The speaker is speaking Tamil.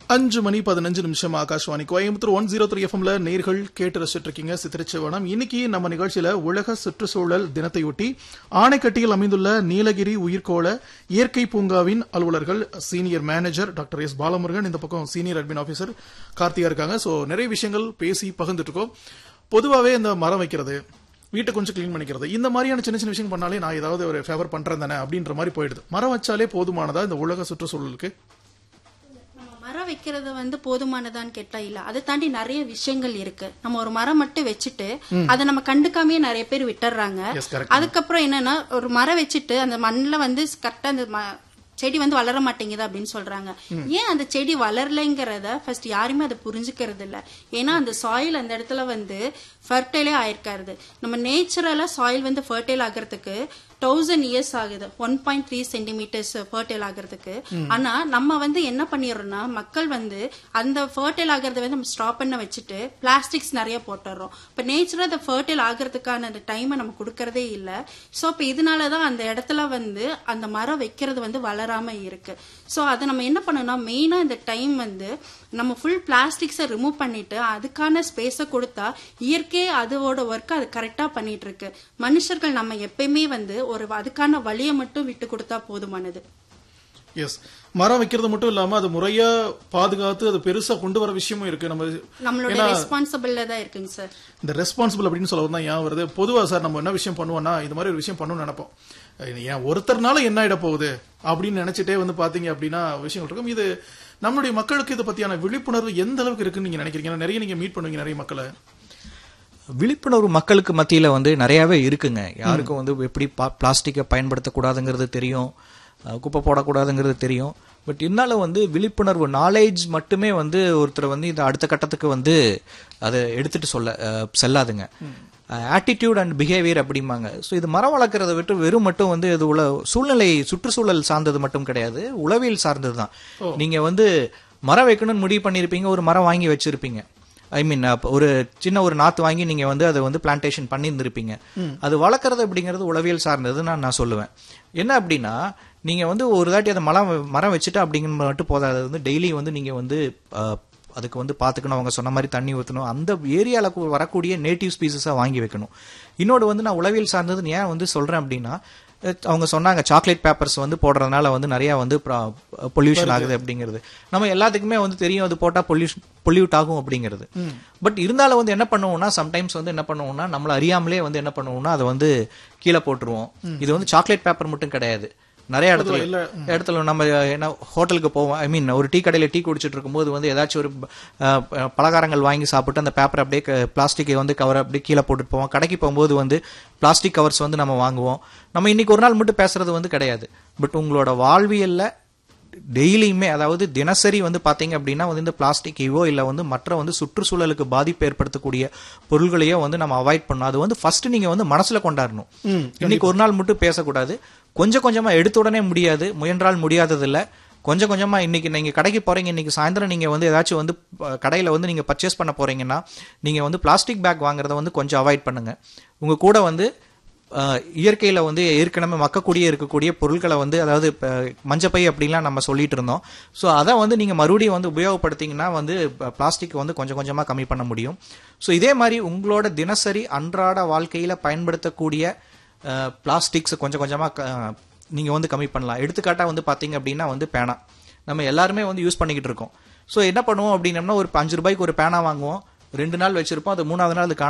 அஞ்சு மணி பதினஞ்சு நிமிஷம் Akashvani Coimbatore one zero three எஃப்எம்ல நேர்கள் கேட்டு ரசிச்சிட்டு இருக்கீங்க சித்திரச்சிவனம் இன்னைக்கு நம்ம நிகழ்ச்சியில உலக சுற்றுச்சூழல் தினத்தையொட்டி ஆணைக்கட்டியில் அமைந்துள்ள நீலகிரி உயிர்கோள இயற்கை பூங்காவின் அலுவலர்கள் senior manager doctor S Balamurugan இந்த பக்கம் சீனியர் அட்மின் ஆபீசர் கார்த்திகா இருக்காங்க சோ நிறைய விஷயங்கள் பேசி பகிர்ந்துட்டு இருக்கோம் பொதுவாவே இந்த மரம் வைக்கிறது வீட்டை கொஞ்சம் க்ளீன் பண்ணிக்கிறது இந்த மாதிரியான சின்ன சின்ன விஷயம் பண்ணாலே நான் ஏதாவது ஒரு ஃபேவர் பண்றேன் தானே அப்படின்ற மாதிரி போயிடுது மரம் வச்சாலே போதுமானதா இந்த உலக சுற்றுச்சூழலுக்கு நம்ம மரம் வைக்கிறது வந்து போதுமானதான்னு கேட்டா இல்ல அதை தாண்டி நிறைய விஷயங்கள் இருக்கு நம்ம ஒரு மரம் மட்டும் வச்சுட்டு அதை நம்ம கண்டுக்காமயே நிறைய பேர் விட்டுறாங்க Yes, correct. அதுக்கப்புறம் என்னன்னா ஒரு மரம் வச்சுட்டு அந்த மண்ணில் வந்து கரெக்டா அந்த ம- செடி வந்து வளர மாட்டேங்குது அப்படின்னு சொல்றாங்க ஏன் அந்த செடி வளரலைங்கிறத ஃபர்ஸ்ட் யாருமே அதை புரிஞ்சுக்கிறது இல்ல ஏன்னா அந்த சாயில் அந்த இடத்துல வந்து ஃபர்டைலே ஆயிருக்காரு நம்ம நேச்சுரலா சாயில் வந்து ஃபர்டைல் ஆகிறதுக்கு தௌசண்ட் இயர்ஸ் ஆகுது one point three centimetres fertile ஆகிறதுக்கு ஆனா நம்ம வந்து என்ன பண்ணிடுறோம்னா மக்கள் வந்து அந்த ஃபர்டைல் ஆகிறத வந்து நம்ம ஸ்டாப் பண்ண வச்சுட்டு பிளாஸ்டிக்ஸ் நிறைய போட்டுடுறோம் இப்போ நேச்சுரல் அந்த ஃபர்டைல் ஆகிறதுக்கான அந்த டைமை நம்ம கொடுக்கறதே இல்லை ஸோ இப்போ இதனால தான் அந்த இடத்துல வந்து அந்த மரம் வைக்கிறது வந்து வளராம இருக்கு ஸோ அதை நம்ம என்ன பண்ணணும்னா மெயினாக இந்த டைம் வந்து நம்ம ஃபுல் பிளாஸ்டிக்ஸை ரிமூவ் பண்ணிட்டு அதுக்கான ஸ்பேஸை கொடுத்தா இயற்கை அதோட ஒர்க் அது கரெக்டாக பண்ணிட்டு இருக்கு மனுஷர்கள் நம்ம எப்பயுமே வந்து ஒரு அதுக்கான வழியை மட்டும் விட்டு கொடுத்தா போதுமானது எஸ் மரம் வைக்கிறது மட்டும் இல்லாம அது முறையா பாதுகாத்து அது பெருசா கொண்டு வர விஷயமும் இருக்கு நம்ம நம்மளோட ரெஸ்பான்சிபிள்ல தான் இருக்குங்க சார் இந்த ரெஸ்பான்சிபிள் அப்படின்னு சொல்ல தான் ஏன் வருது பொதுவா சார் நம்ம என்ன விஷயம் பண்ணுவோம்னா இது மாதிரி ஒரு விஷயம் பண்ணணும்னு நினைப்போம் இது ஏன் ஒருத்தர்னால என்ன ஆயிட போகுது அப்படின்னு நினைச்சிட்டே வந்து பாத்தீங்க அப்படின்னா விஷயங்கள் இருக்கும் இது நம்மளுடைய மக்களுக்கு இதை பத்தியான விழிப்புணர்வு எந்த அளவுக்கு இருக்குன்னு நீங்க நினைக்கிறீங்க ஏன்னா நிறைய நீங்க மீட் பண்ணுவீங்க நிறைய மக்களை விழிப்புணர்வு மக்களுக்கு மத்தியில வந்து நிறையவே இருக்குங்க யாருக்கும் வந்து எப்படி பிளாஸ்டிக்கை பயன்படுத்தக்கூடாதுங்கிறது தெரியும் அஹ் குப்பை போடக்கூடாதுங்கிறது தெரியும் பட் இருந்தாலும் வந்து விழிப்புணர்வு நாலேஜ் மட்டுமே வந்து ஒருத்தர் வந்து இந்த அடுத்த கட்டத்துக்கு வந்து அதை எடுத்துட்டு சொல்ல அஹ் செல்லாதுங்க ஆட்டிடியூட் அண்ட் பிஹேவியர் அப்படிம்பாங்க ஸோ இது மரம் வளர்க்குறத விட்டு வெறும் மட்டும் வந்து இது உள்ள சூழ்நிலை சுற்றுச்சூழல் சார்ந்தது மட்டும் கிடையாது உளவியல் சார்ந்தது தான் நீங்க வந்து மரம் வைக்கணும்னு முடிவு பண்ணியிருப்பீங்க ஒரு மரம் வாங்கி வச்சிருப்பீங்க ஐ மீன் ஒரு சின்ன ஒரு நாத்து வாங்கி நீங்க வந்து அதை வந்து பிளான்டேஷன் பண்ணியிருந்திருப்பீங்க அது வளர்க்குறது அப்படிங்கிறது உளவியல் சார்ந்தது நான் நான் சொல்லுவேன் என்ன அப்படின்னா நீங்க வந்து ஒரு தாட்டி அதை மரம் மரம் வச்சுட்டா அப்படிங்கிற மட்டும் போதாது அது வந்து டெய்லி வந்து நீங்க வந்து அஹ், அதுக்கு வந்து பார்த்துக்கணும் அவங்க சொன்ன மாதிரி தண்ணி ஊற்றணும் அந்த ஏரியாவில் வரக்கூடிய நேட்டிவ் ஸ்பீசஸாக வாங்கி வைக்கணும் இன்னொன்று வந்து நான் உளவியல் சார்ந்ததுன்னு ஏன் வந்து சொல்கிறேன் அப்படின்னா அஹ், அவங்க சொன்னாங்க சாக்லேட் பேப்பர்ஸ் வந்து போடுறதுனால வந்து நிறையா வந்து பொல்யூஷன் ஆகுது அப்படிங்கிறது நம்ம எல்லாத்துக்குமே வந்து தெரியும் அது போட்டால் பொல்யூஷன் பொல்யூட் ஆகும் அப்படிங்கிறது பட் இருந்தாலும் வந்து என்ன பண்ணுவோம்னா சம்டைம்ஸ் வந்து என்ன பண்ணுவோம்னா நம்மள அறியாமலே வந்து என்ன பண்ணுவோம்னா அதை வந்து கீழே போட்டுருவோம் இது வந்து சாக்லேட் பேப்பர் மட்டும் கிடையாது நிறைய இடத்துல இடத்துல நம்ம என்ன ஹோட்டலுக்கு போவோம் ஐ மீன் ஒரு டீ கடையில் டீ குடிச்சிட்டு இருக்கும்போது வந்து ஏதாச்சும் ஒரு அஹ், ப- பலகாரங்கள் வாங்கி சாப்பிட்டு அந்த பேப்பர் அப்படியே பிளாஸ்டிக்கை வந்து கவர் அப்படியே கீழே போட்டுட்டு போவோம் கடைக்கு போகும்போது வந்து பிளாஸ்டிக் கவர்ஸ் வந்து நம்ம வாங்குவோம் நம்ம இன்னைக்கு ஒரு நாள் மட்டும் பேசுறது வந்து கிடையாது பட் உங்களோட வாழ்வியல்ல டெய்லியுமே அதாவது தினசரி வந்து பாத்தீங்க அப்படின்னா வந்து இந்த பிளாஸ்டிக்கையோ இல்ல வந்து மற்ற வந்து சுற்றுச்சூழலுக்கு பாதிப்பு ஏற்படுத்தக்கூடிய பொருள்களையோ வந்து நம்ம அவாய்ட் பண்ணணும் அது வந்து ஃபர்ஸ்ட் நீங்க வந்து மனசுல கொண்டாடணும் இன்னைக்கு ஒரு நாள் மட்டும் பேசக்கூடாது கொஞ்சம் கொஞ்சமா எடுத்த உடனே முடியாது முயன்றால் முடியாததில்ல கொஞ்சம் கொஞ்சமா இன்னைக்கு நீங்க கடைக்கு போறீங்க இன்னைக்கு சாயந்தரம் நீங்க வந்து ஏதாச்சும் வந்து அஹ், கடையில வந்து நீங்க பர்ச்சேஸ் பண்ண போறீங்கன்னா நீங்க வந்து பிளாஸ்டிக் பேக் வாங்குறத வந்து கொஞ்சம் அவாய்ட் பண்ணுங்க உங்க கூட வந்து அஹ், இயற்கையில வந்து ஏற்கனவே மக்கக்கூடிய இருக்கக்கூடிய பொருட்களை வந்து அதாவது இப்ப மஞ்சப்பை அப்படிலாம் நம்ம சொல்லிட்டு இருந்தோம் ஸோ அதை வந்து நீங்க மறுபடியும் வந்து உபயோகப்படுத்திங்கன்னா வந்து பிளாஸ்டிக் வந்து கொஞ்சம் கொஞ்சமா கம்மி பண்ண முடியும் ஸோ இதே மாதிரி உங்களோட தினசரி அன்றாட வாழ்க்கையில பயன்படுத்தக்கூடிய பிளாஸ்டிக்ஸ் கொஞ்சம் கொஞ்சமா க- நீங்க வந்து கம்மி பண்ணலாம் எடுத்துக்காட்டா வந்து பாத்தீங்க அப்படின்னா வந்து பேனா நம்ம எல்லாருமே வந்து யூஸ் பண்ணிக்கிட்டு இருக்கோம் ஸோ என்ன பண்ணுவோம் அப்படின்னம்னா ஒரு அஞ்சு ரூபாய்க்கு ஒரு பேனா வாங்குவோம் ரெண்டு நாள் வச்சிருப்போம் அது மூணாவது நாள் அது காணாம